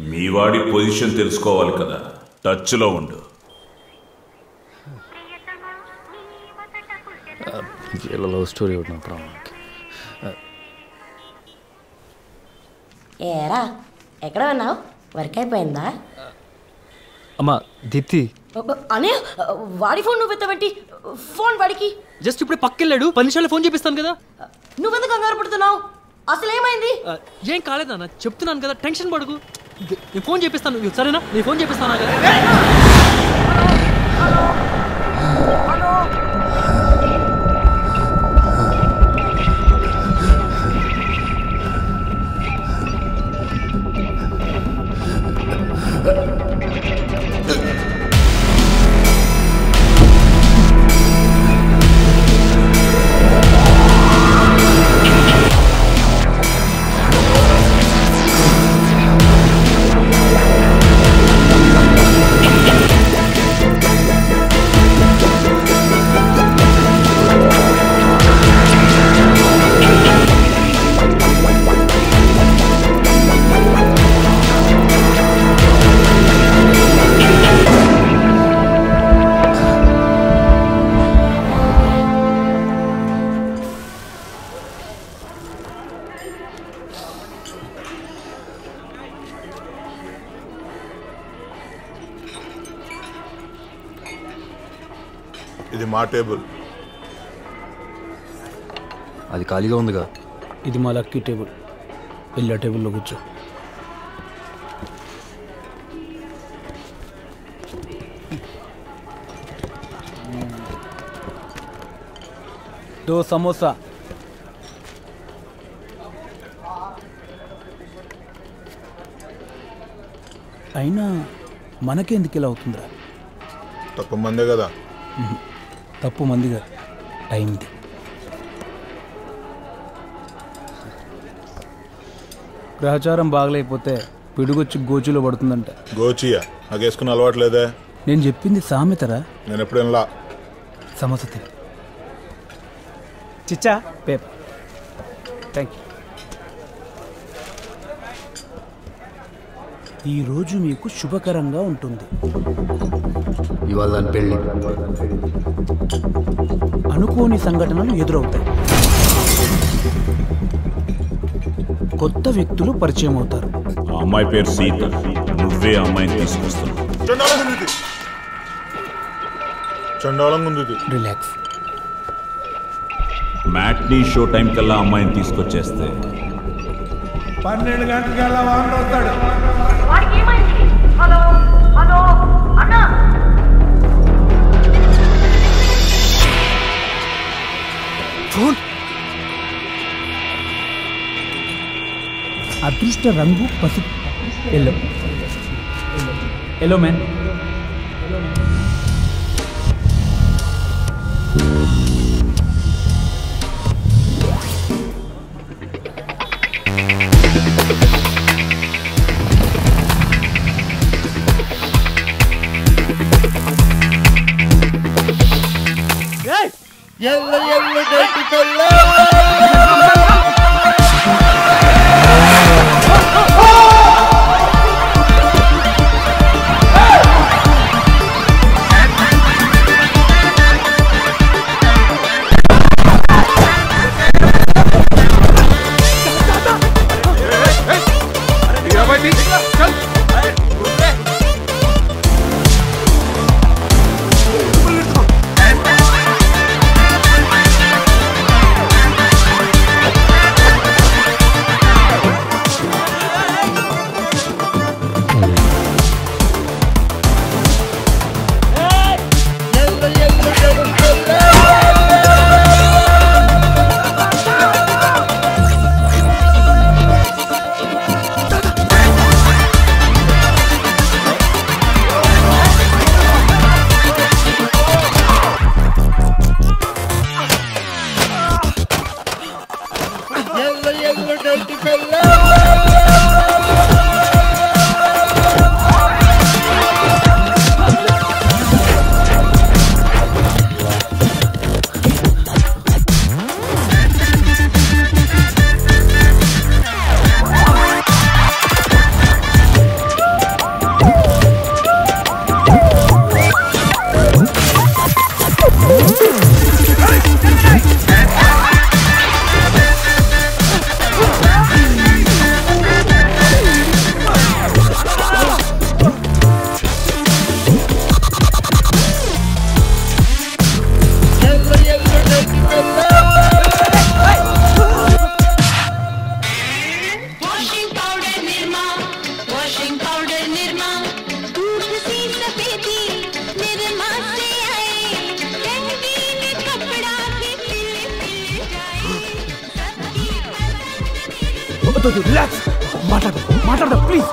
మీ వాడి పొజిషన్ తెలుసుకోవాలి కదా టచ్లో ఉండు ఇలా లవ్ స్టోరీ ఒకటి నా ప్రాణానికి ఏరా ఎక్కడ ఉన్నావు వర్క్ అయిపోయిందా అమ్మా దీప్తి అనే వాడి ఫోన్ నువ్వు ఎత్తబెట్టి ఫోన్ వాడికి జస్ట్ ఇప్పుడే పక్కెళ్ళాడు పది నిమిషాలు ఫోన్ చేపిస్తాను కదా నువ్వెందుకు కంగారు పడుతున్నావు అసలు ఏమైంది ఆ, ఏం కాలేదన్న చెప్తున్నాను కదా టెన్షన్ పడకు ది- నేను ఫోన్ చేపిస్తాను ఇదిగో సరేనా నేను ఫోన్ చేపిస్తాను కదా ఇది మా టేబుల్ అది ఖాళీగా ఉందిగా ఇది మా లక్కీ టేబుల్ వెళ్ళి ఆ టేబుల్లో కూర్చో దో సమోసా అయినా మనకెందుకు ఇలా అవుతుందిరా తక్కువ మందే కదా తప్పు మందిగా టైంది గ్రహచారం బాగలేకపోతే పిడుగొచ్చి గోచులో పడుతుందంట గోచియా నాకు వేసుకున్న అలవాటు లేదే నేను చెప్పింది సామెతరా నేను ఎప్పుడైనా సమోసా తిని చిచ్చా పేపర్ థ్యాంక్ యూ ఈరోజు మీకు శుభకరంగా ఉంటుంది ఇవాళ దాని పెళ్ళి అనుకోని సంఘటనలు ఎదురవుతాయి కొత్త వ్యక్తులు పరిచయం అవుతారు ఆ అమ్మాయి పేరు సీత నువ్వే ఆ అమ్మాయిని తీసుకొస్తున్నావు చండాలంగా ఉంది ఇది. చండాలంగా ఉంది ఇది. రిలాక్స్ మ్యాట్నీ షో టైం కల్లా ఆ అమ్మాయిని తీసుకొచ్చేస్తే పన్నెండు గంటలకల్లా వాహనం వస్తాడు వాడికి ఏమైంది హలో హలో అన్నా ఫోన్ అదృష్ట రంగు పసుపు ఎల్లో ఎల్లో మ్యాన్ ఏ washing powder Nirma washing powder Nirma दूध सी सफेदी निरमा से आए रंगीन कपड़ा भी खिल खिल जाए सबकी पसंद निरमा రిలాక్స్ మాట్లాడు మాట్లాడు ప్లీజ్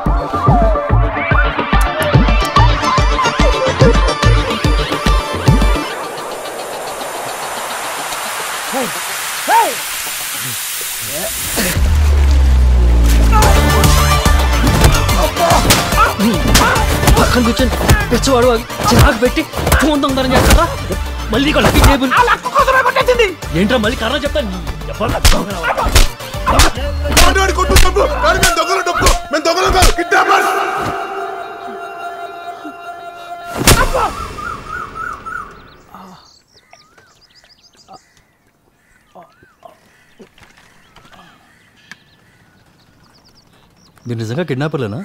పక్కన కూర్చొని పిచ్చవాడు వాగి చిరాకు పెట్టి ఫోన్ దొంగతనం చేస్తారా మళ్ళీ ఇక్కడ లక్కీ టేబుల్ ఏంట్రా మళ్ళీ కర్ర చెప్తాను కొట్టు డబ్బు కానీ మేము దొంగల డబ్బు మేము దొంగలం కాదు కిడ్నాపర్స్ మీరు నిజంగా కిడ్నాపర్లేనా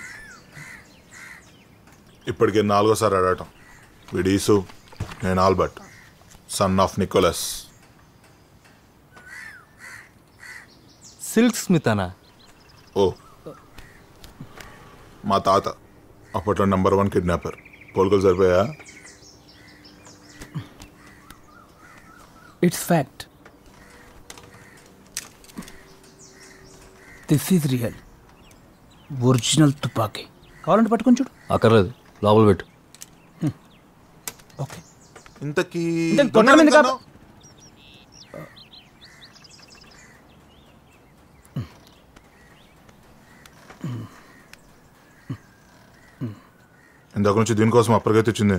ఇప్పటికే నాలుగోసారి ఆడటం విడీసు నేను Albert son of Nicholas Silk Smith అనా ఓ మా తాత అప్పట్లో నెంబర్ వన్ కిడ్నాపర్ పోలికలు సరిపోయా it's fact this is real original తుపాకీ కావాలంటే పట్టుకొని చూడు అక్కర్లేదు లోపల పెట్టు ఓకే ఇంతకీ ఇంతకీ కొట్టడం ఎందుకు ఆప- ఇందాక నుంచి దీనికోసం అప్పటికైతే వచ్చింది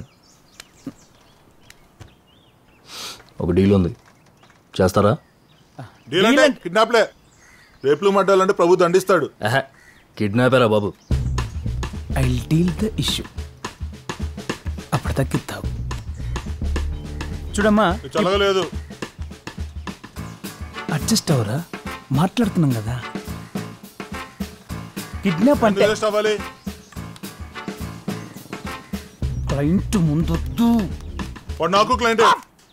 ఒక డీల్ ఉంది చేస్తారా డీల్ అంటే కిడ్నాప్లే రేపులు మడ్డాలంటే ప్రభు దండిస్తాడు ఆహా కిడ్నాపరా బాబు ఐ డీల్ ద ఇష్యూ అప్పుడు తగ్గిస్తావు చూడమ్మా ఇది చల్లగలేదు అడ్జస్ట్ అవరా మాట్లాడుతున్నాం కదా కిడ్నాప్ అంటే అడ్జస్ట్ అవ్వాలి క్లయింట్ ముందొద్దు వాడు నాకు క్లయింట్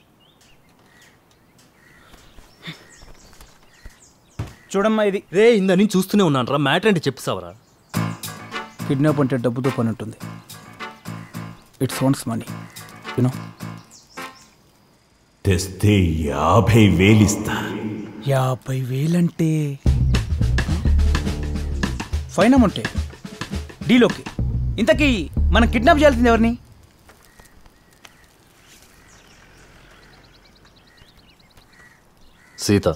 చూడమ్మా ఇది రే ఇందా నేను చూస్తూనే ఉన్నాను రా మ్యాటర్ అంటే చెప్పిసావరా కిడ్నాప్ అంటే డబ్బుతో పని ఉంటుంది ఇట్స్ ఓన్స్ మనీ యూనో తెస్తే యాభై వేలిస్తా యాభై వేలంటే ఫైన్ అమౌంటే డీలోకి ఇంతకీ మనం కిడ్నాప్ చేయాల్సింది ఎవరిని సీత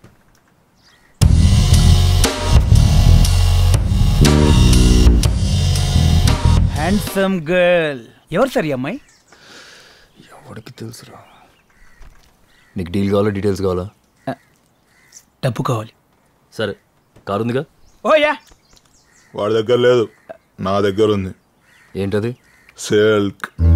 హ్యాండ్సమ్ గర్ల్ ఎవరు సార్ ఈ అమ్మాయి ఎవరికి తెలుసురా నీకు డీల్ కావాలా డీటెయిల్స్ కావాలా డబ్బు కావాలి సరే కారు ఉందిగా ఓ యా వాడి దగ్గర లేదు నా దగ్గర ఉంది ఏంటది సిల్క్